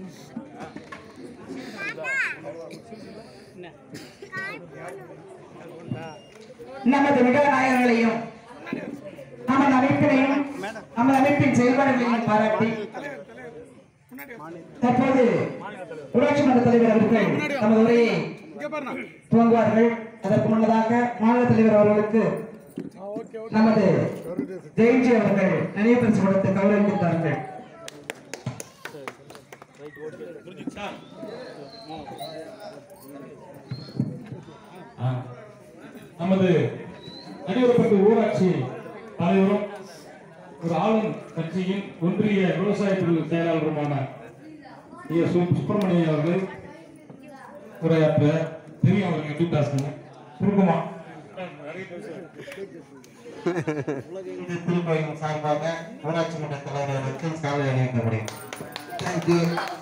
நமது விகநாயகர்களையும் நமது அமைப்பினையும் நமது அமைப்பின் செயல்பாடுகளையும் பாராட்டி தற்போது ஊராட்சி மன்ற தலைவர் அவர்கள் நமது உரையை துவங்குவார்கள் அதற்கு முன்னதாக மாநில தலைவர் அவர்களுக்கு நமது ஜெயந்தி அவர்கள் நினைவு பரிசு கொடுத்து கௌரவிக்கின்றார்கள் ஆ. நமது அடிவரப்பட்டு ஊராட்சி தலைவரும் ஒரு ஆளும் கட்சியின் ஒன்றிய விவசாய பிரிவு செயலாளருமான ஐயா சு சுப்பிரமணியன் அவர்கள் உரையாற்ற தெரியும் அவருக்கு எப்படி பேசணும் சுருக்கமா திருக்கோயில் சார்பாக ஊராட்சி மன்ற தலைவர்களுக்கு சாலை அணிவிக்கப்படுகிறது தேங்க்யூ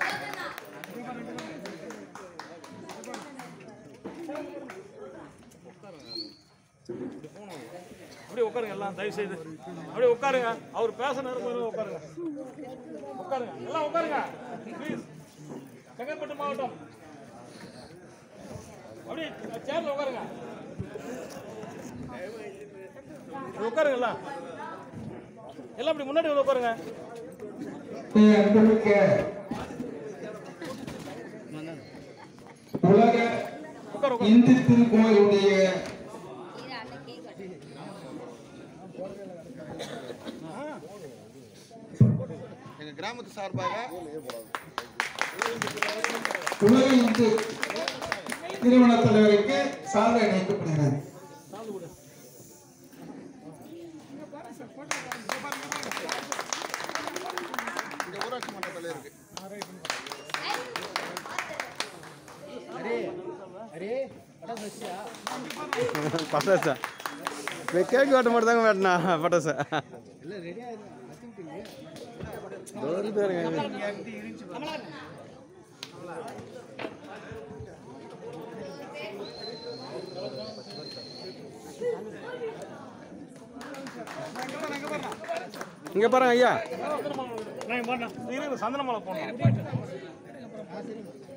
அப்படியே உட்காருங்க எல்லாம் தயவு செய்து அப்படியே உட்காருங்க அவர் பேச நேரம் போய் உட்காருங்க உட்காருங்க எல்லாம் உட்காருங்க ப்ளீஸ் செங்கல்பட்டு மாவட்டம் அப்படியே சேர்ல உட்காருங்க இப்படி உட்காருங்க எல்லாம் எல்லாம் அப்படி முன்னாடி வந்து உட்காருங்க அன்புமிக்க உலக உட்காரு உட்காரு இந்து திருக்கோயிலுடைய எங்க கிராமத்து சார்பாக உலக இந்து நிறுவன தலைவருக்கு சாலை அணிவிக்கப்படுகிறது இந்த ஊராட்சி மன்ற தலைவருக்கு பட்டாசா கேக் வெட்ட மட்டும் தாங்க வெட்டினா பட்டாசா இங்க பாருங்க ஐயா நான் பாருங்க சந்தன மாலை போடணும்